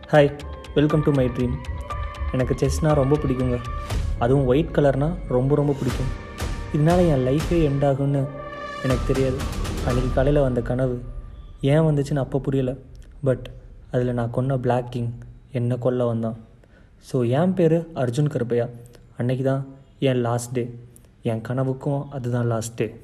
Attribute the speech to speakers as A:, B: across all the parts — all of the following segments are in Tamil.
A: hi welcome to my dream எனக்கு செஸ்னால் ரொம்ப பிடிக்குங்க அதுவும் ஒயிட் கலர்னால் ரொம்ப ரொம்ப பிடிக்கும் இதனால் என் லைஃபே எண்ட் ஆகும்னு எனக்கு தெரியாது அன்றைக்கி காலையில் வந்த கனவு ஏன் வந்துச்சுன்னு அப்போ புரியல பட் அதில் நான் கொன்ன பிளாக் கிங் என்னை கொல்ல வந்தான் ஸோ என் பேர் அர்ஜுன் கருப்பையா அன்னைக்கு தான் என் லாஸ்ட் டே என் கனவுக்கும் அதுதான் last day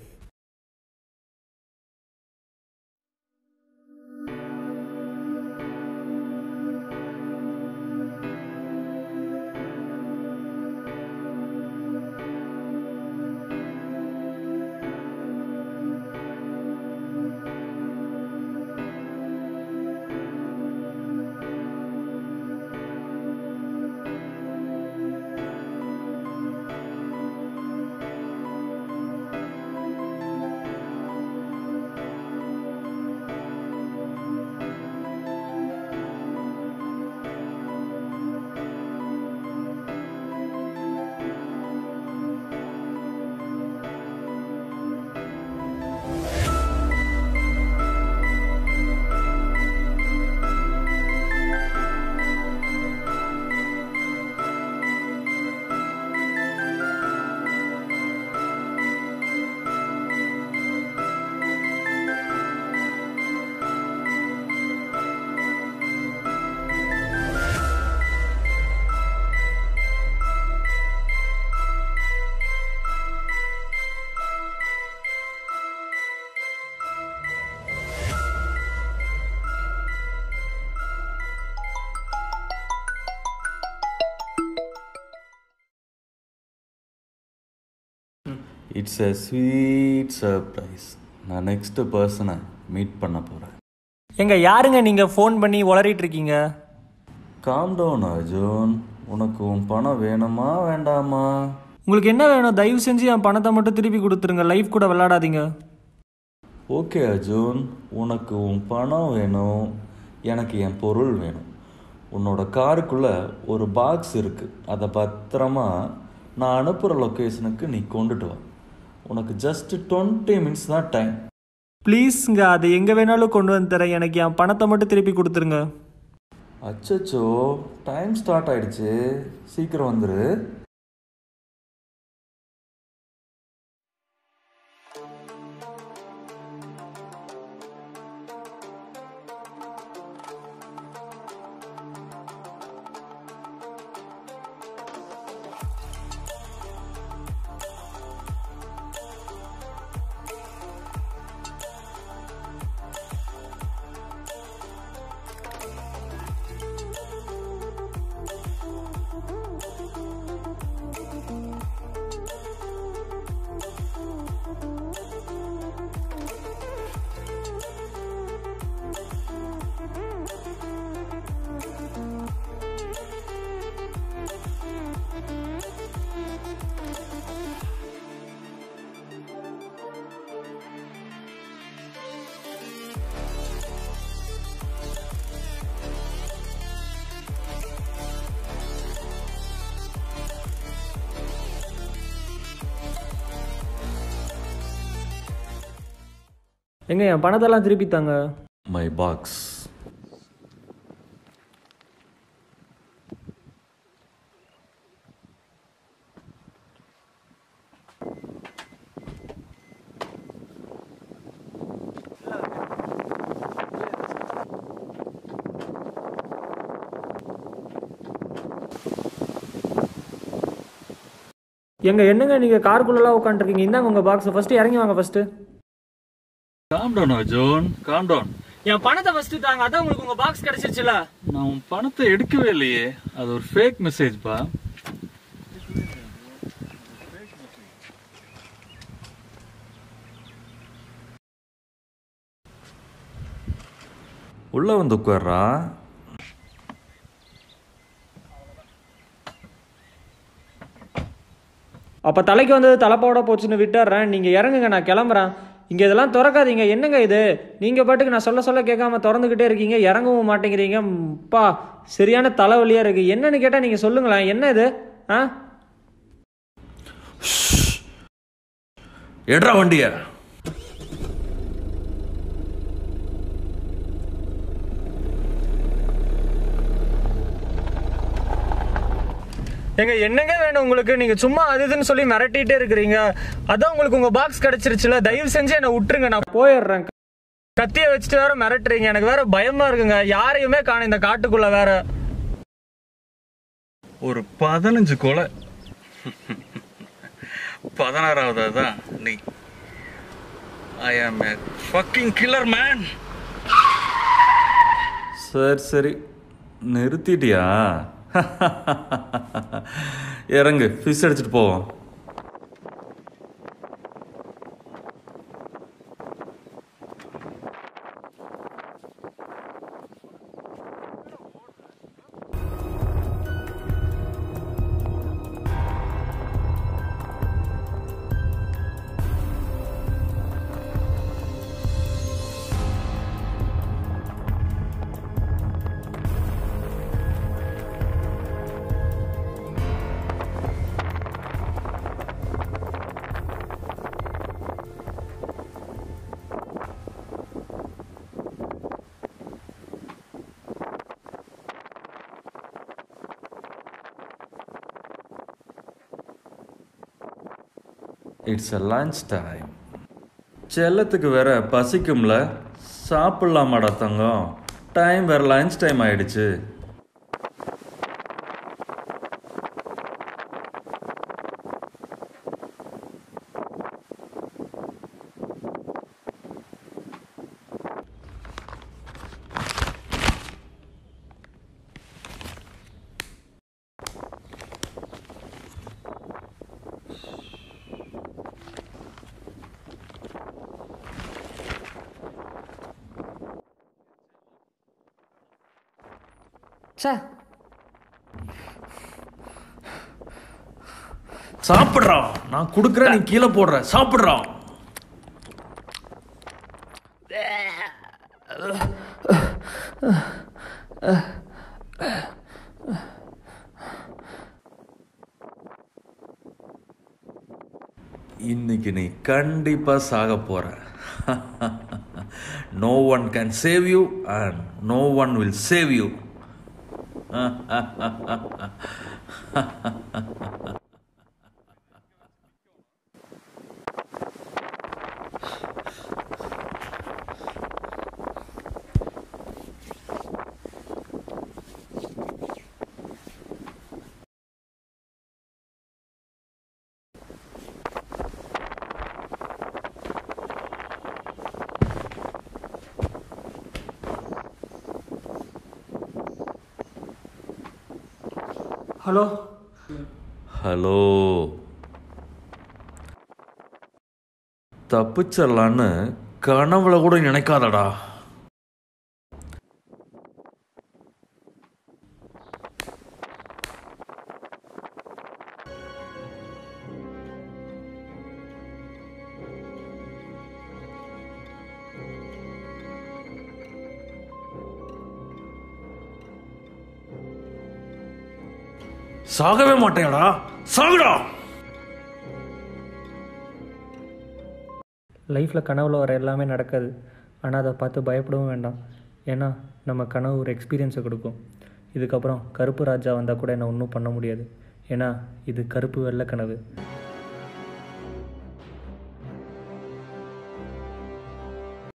B: it's a sweet surprise நான் நெக்ஸ்ட்டு பர்சனை மீட் பண்ண போகிறேன்
A: எங்க யாருங்க நீங்கள் ஃபோன் பண்ணி உளறிட்டு இருக்கீங்க
B: காம் டவுன் அர்ஜுன் உனக்கு உன் பணம் வேணுமா வேண்டாமா
A: உங்களுக்கு என்ன வேணும் தயவு செஞ்சு என் பணத்தை மட்டும் திருப்பி கொடுத்துருங்க லைஃப் கூட விளையாடாதீங்க
B: ஓகே அர்ஜுன் உனக்கு உன் பணம் வேணும் எனக்கு என் பொருள் வேணும் உன்னோட காருக்குள்ளே ஒரு பாக்ஸ் இருக்குது அதை பத்திரமா நான் அனுப்புகிற லொக்கேஷனுக்கு நீ கொண்டுட்டு வா உனக்கு ஜஸ்ட் டுவெண்ட்டி மினிட்ஸ் தான் டைம்
A: ப்ளீஸ்ங்க அதை எங்கே வேணாலும் கொண்டு வந்து தரேன் எனக்கு என் பணத்தை மட்டும் திருப்பி கொடுத்துருங்க
B: அச்சச்சோ டைம் ஸ்டார்ட் ஆயிடுச்சு சீக்கிரம் வந்துரு
A: எங்க என் பணத்தெல்லாம் திருப்பி தாங்க
B: மை பாக்ஸ்
A: எங்க என்னங்க நீங்கள் காருக்குள்ளெல்லாம் உட்காந்துருக்கீங்க இந்தாங்க உங்கள் பாக்ஸை ஃபஸ்ட்டு இறங்கி வாங்க first
B: calm down Arjun calm down
A: என் பணத்தை ஃபஸ்ட்டு தாங்க அதான் உங்களுக்கு உங்கள் பாக்ஸ் கிடைச்சிருச்சுல
B: நான் உன் பணத்தை எடுக்கவே இல்லையே அது ஒரு ஃபேக் மெசேஜ் பா உள்ள வந்து உட்கார்றா
A: அப்போ தலைக்கு வந்தது தலைப்பாவோட போச்சுன்னு விட்டுறேன் நீங்கள் இறங்குங்க நான் கிளம்புறேன் இங்கே இதெல்லாம் திறக்காதீங்க என்னங்க இது நீங்கள் பாட்டுக்கு நான் சொல்ல சொல்ல கேட்காம திறந்துக்கிட்டே இருக்கீங்க இறங்கவும் மாட்டேங்கிறீங்க பா சரியான தலைவலியாக இருக்குது என்னன்னு கேட்டால் நீங்கள் சொல்லுங்களேன் என்ன இது ஆ
B: எடுறா வண்டிய
A: எங்க என்னங்க வேணும் உங்களுக்கு நீங்க சும்மா அது இதுன்னு சொல்லி மிரட்டிட்டே இருக்கிறீங்க அதான் உங்களுக்கு உங்க பாக்ஸ் கிடைச்சிருச்சுல தயவு செஞ்சு என்ன விட்டுருங்க நான் போயிடுறேன் கத்திய வச்சுட்டு வேற மிரட்டுறீங்க எனக்கு வேற பயமா இருக்குங்க யாரையுமே காணும் இந்த காட்டுக்குள்ள வேற
B: ஒரு பதினஞ்சு கொலை பதினாறாவது தான் நீ ஐ ஆம் ஏ ஃபக்கிங் கில்லர் மேன் சரி சரி நிறுத்திட்டியா இறங்கு ஃபிஷ் அடிச்சிட்டு போவோம் இட்ஸ் அ லஞ்ச் டைம் செல்லத்துக்கு வேற பசிக்கும்ல சாப்பிட்லாமாடா தங்கம் டைம் வேற லஞ்ச் டைம் ஆயிடுச்சு
A: சே
B: சாப்பிட்றா நான் கொடுக்குறேன் நீ கீழே போடுற சாப்பிட்றா இன்னைக்கு நீ கண்டிப்பா சாக போற no one can save you and no one will save you
A: hello
B: hello தப்பிச்சிடலான்னு கனவுல கூட நினைக்காதடா சாகவே மாட்டேடா சாகுடா
A: லைஃப்பில் கனவுல வர எல்லாமே நடக்காது ஆனால் அதை பார்த்து பயப்படவும் வேண்டாம் ஏன்னா நம்ம கனவு ஒரு எக்ஸ்பீரியன்ஸை கொடுக்கும் இதுக்கப்புறம் கருப்பு ராஜா வந்தால் கூட என்னை ஒன்றும் பண்ண முடியாது ஏன்னா இது கருப்பு வெள்ளை கனவு